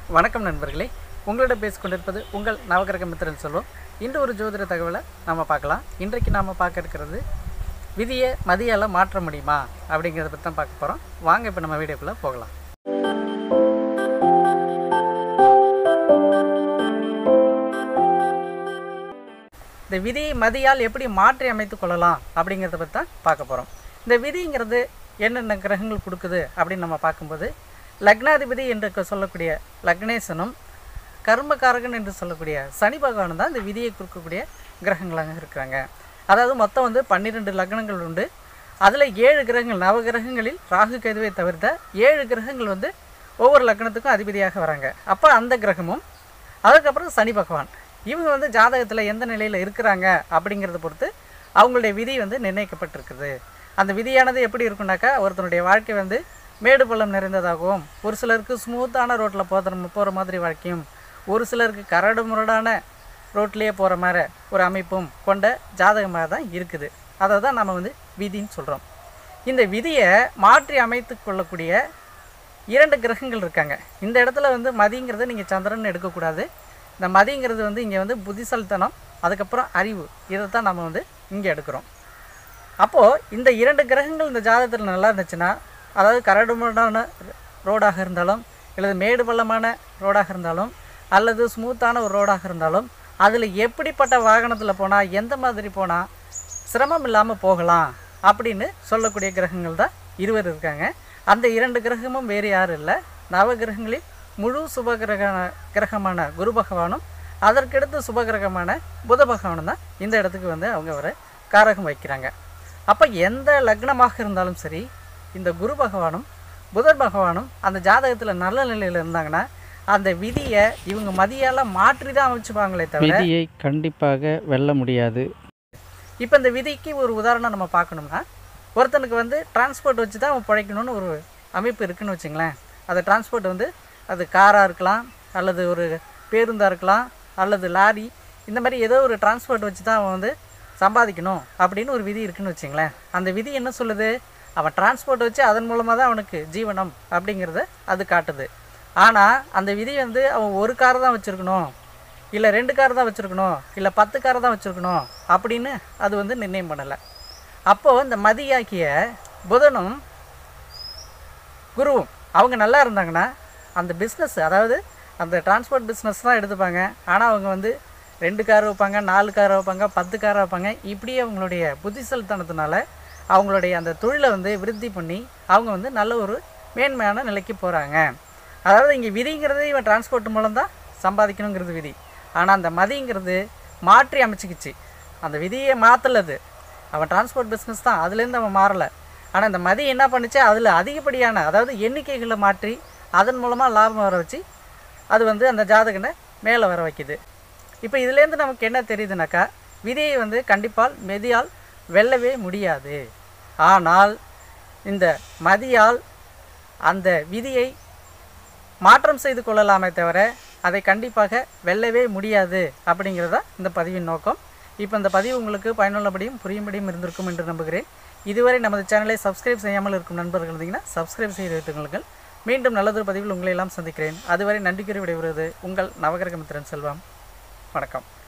வணக்கம் நண்பர்களே உங்களிடம் பேசிக் கொண்டிருப்பது உங்கள் நவகிரக மித்திரன் சொல்லுவோம் இன்று ஒரு ஜோதிட தகவலை நாம் பார்க்கலாம் இன்றைக்கு நாம் பார்க்க இருக்கிறது விதியை மதியால் மாற்ற முடியுமா அப்படிங்கிறத பற்றி தான் பார்க்க போகிறோம் வாங்க இப்போ நம்ம வீடியோக்குள்ளே போகலாம் இந்த விதியை மதியால் எப்படி மாற்றி அமைத்து கொள்ளலாம் அப்படிங்கிறத பற்றி தான் பார்க்க போகிறோம் இந்த விதிங்கிறது என்னென்ன கிரகங்கள் கொடுக்குது அப்படின்னு நம்ம பார்க்கும்போது லக்னாதிபதி என்று சொல்லக்கூடிய லக்னேசனும் கர்மகாரகன் என்று சொல்லக்கூடிய சனி பகவானும் தான் இந்த விதியை கொடுக்கக்கூடிய கிரகங்களாக இருக்கிறாங்க அதாவது மொத்தம் வந்து பன்னிரெண்டு லக்னங்கள் உண்டு அதில் ஏழு கிரகங்கள் நவ கிரகங்களில் ராகு கேதுவை தவிர்த்த ஏழு கிரகங்கள் வந்து ஒவ்வொரு லக்னத்துக்கும் அதிபதியாக வராங்க அப்போ அந்த கிரகமும் அதுக்கப்புறம் சனி பகவான் இவங்க வந்து ஜாதகத்தில் எந்த நிலையில் இருக்கிறாங்க அப்படிங்கிறத பொறுத்து அவங்களுடைய விதி வந்து நிர்ணயிக்கப்பட்டிருக்குது அந்த விதியானது எப்படி இருக்குனாக்கா ஒருத்தனுடைய வாழ்க்கை வந்து மேடு பள்ளம் நிறைந்ததாகவும் ஒரு சிலருக்கு ஸ்மூத்தான ரோட்டில் போகிற போகிற மாதிரி வாழ்க்கையும் ஒரு சிலருக்கு கரடு முரடான ரோட்லேயே போகிற மாதிரி ஒரு அமைப்பும் கொண்ட ஜாதகமாக தான் இருக்குது அதை தான் நம்ம வந்து விதின்னு சொல்கிறோம் இந்த விதியை மாற்றி அமைத்து கொள்ளக்கூடிய இரண்டு கிரகங்கள் இருக்காங்க இந்த இடத்துல வந்து மதிங்கிறத நீங்கள் சந்திரன் எடுக்கக்கூடாது இந்த மதிங்கிறது வந்து இங்கே வந்து புத்திசாலித்தனம் அதுக்கப்புறம் அறிவு இதை தான் நம்ம வந்து இங்கே எடுக்கிறோம் அப்போது இந்த இரண்டு கிரகங்கள் இந்த ஜாதகத்தில் நல்லா இருந்துச்சுன்னா அதாவது கரடுமுரடான ரோடாக இருந்தாலும் அல்லது மேடு பள்ளமான ரோடாக இருந்தாலும் அல்லது ஸ்மூத்தான ஒரு ரோடாக இருந்தாலும் அதில் எப்படிப்பட்ட வாகனத்தில் போனால் எந்த மாதிரி போனால் சிரமம் இல்லாமல் போகலாம் அப்படின்னு சொல்லக்கூடிய கிரகங்கள் தான் இருவர் இருக்காங்க அந்த இரண்டு கிரகமும் வேறு யாரும் இல்லை நவ கிரகங்களில் முழு சுப கிரக கிரகமான குரு பகவானும் அதற்கடுத்து சுப கிரகமான புத பகவானும் தான் இந்த இடத்துக்கு வந்து அவங்க வர காரகம் வைக்கிறாங்க அப்போ எந்த லக்னமாக இருந்தாலும் சரி இந்த குரு பகவானும் புதன் பகவானும் அந்த ஜாதகத்தில் நல்ல நிலையில் இருந்தாங்கன்னா அந்த விதியை இவங்க மதியால் மாற்றி தான் அமைச்சுப்பாங்களே தவிர விதியை கண்டிப்பாக வெல்ல முடியாது இப்போ இந்த விதிக்கு ஒரு உதாரணம் நம்ம பார்க்கணும்னா ஒருத்தனுக்கு வந்து டிரான்ஸ்போர்ட் வச்சு தான் அவன் பிழைக்கணும்னு ஒரு அமைப்பு இருக்குன்னு வச்சுங்களேன் அந்த டிரான்ஸ்போர்ட் வந்து அது காராக இருக்கலாம் அல்லது ஒரு பேருந்தாக இருக்கலாம் அல்லது லாரி இந்த மாதிரி ஏதோ ஒரு டிரான்ஸ்போர்ட் வச்சு தான் அவன் வந்து சம்பாதிக்கணும் அப்படின்னு ஒரு விதி இருக்குன்னு வச்சுங்களேன் அந்த விதி என்ன சொல்லுது அவன் டிரான்ஸ்போர்ட் வச்சு அதன் மூலமாக தான் அவனுக்கு ஜீவனம் அப்படிங்கிறத அது காட்டுது ஆனால் அந்த விதி வந்து அவன் ஒரு கார் தான் வச்சுருக்கணும் இல்லை ரெண்டு கார் தான் வச்சுருக்கணும் இல்லை பத்து கார் தான் வச்சுருக்கணும் அப்படின்னு அது வந்து நிர்ணயம் பண்ணலை அப்போது இந்த மதியாக்கிய புதனும் குருவும் அவங்க நல்லா இருந்தாங்கன்னா அந்த பிஸ்னஸ் அதாவது அந்த டிரான்ஸ்போர்ட் பிஸ்னஸ் தான் எடுத்துப்பாங்க ஆனால் அவங்க வந்து ரெண்டு கார் வைப்பாங்க நாலு கார் வைப்பாங்க பத்து கார் வைப்பாங்க இப்படியே அவங்களுடைய புத்திசலித்தனத்தினால அவங்களுடைய அந்த தொழிலை வந்து விருத்தி பண்ணி அவங்க வந்து நல்ல ஒரு மேன்மையான நிலைக்கு போகிறாங்க அதாவது இங்கே விதிங்கிறது இவன் டிரான்ஸ்போர்ட் மூலம் தான் சம்பாதிக்கணுங்கிறது விதி ஆனால் அந்த மதிங்கிறது மாற்றி அமைச்சிக்கிச்சு அந்த விதியை மாற்றலது அவன் டிரான்ஸ்போர்ட் பிஸ்னஸ் தான் அதுலேருந்து அவன் மாறலை ஆனால் இந்த மதி என்ன பண்ணுச்சு அதில் அதிகப்படியான அதாவது எண்ணிக்கைகளை மாற்றி அதன் மூலமாக லாபம் வர வச்சு அது வந்து அந்த ஜாதகனை மேலே வர வைக்குது இப்போ இதுலேருந்து நமக்கு என்ன தெரியுதுனாக்கா விதியை வந்து கண்டிப்பால் மெதியால் வெல்லவே முடியாது ஆனால் இந்த மதியால் அந்த விதியை மாற்றம் செய்து கொள்ளலாமே தவிர அதை கண்டிப்பாக வெல்லவே முடியாது அப்படிங்கிறதா இந்த பதிவின் நோக்கம் இப்போ இந்த பதிவு உங்களுக்கு பயனுள்ளபடியும் புரியும்படியும் இருந்திருக்கும் என்று நம்புகிறேன் இதுவரை நமது சேனலை சப்ஸ்கிரைப் செய்யாமல் இருக்கும் நண்பர்கள் இருந்தீங்கன்னா சப்ஸ்கிரைப் செய்து வைத்துக் கொள்ளுங்கள் மீண்டும் நல்லதொரு பதிவில் உங்களை எல்லாம் சந்திக்கிறேன் அதுவரை நன்றி கூறி விடைபெறுவது உங்கள் நவகிரக மித்திரன் செல்வம் வணக்கம்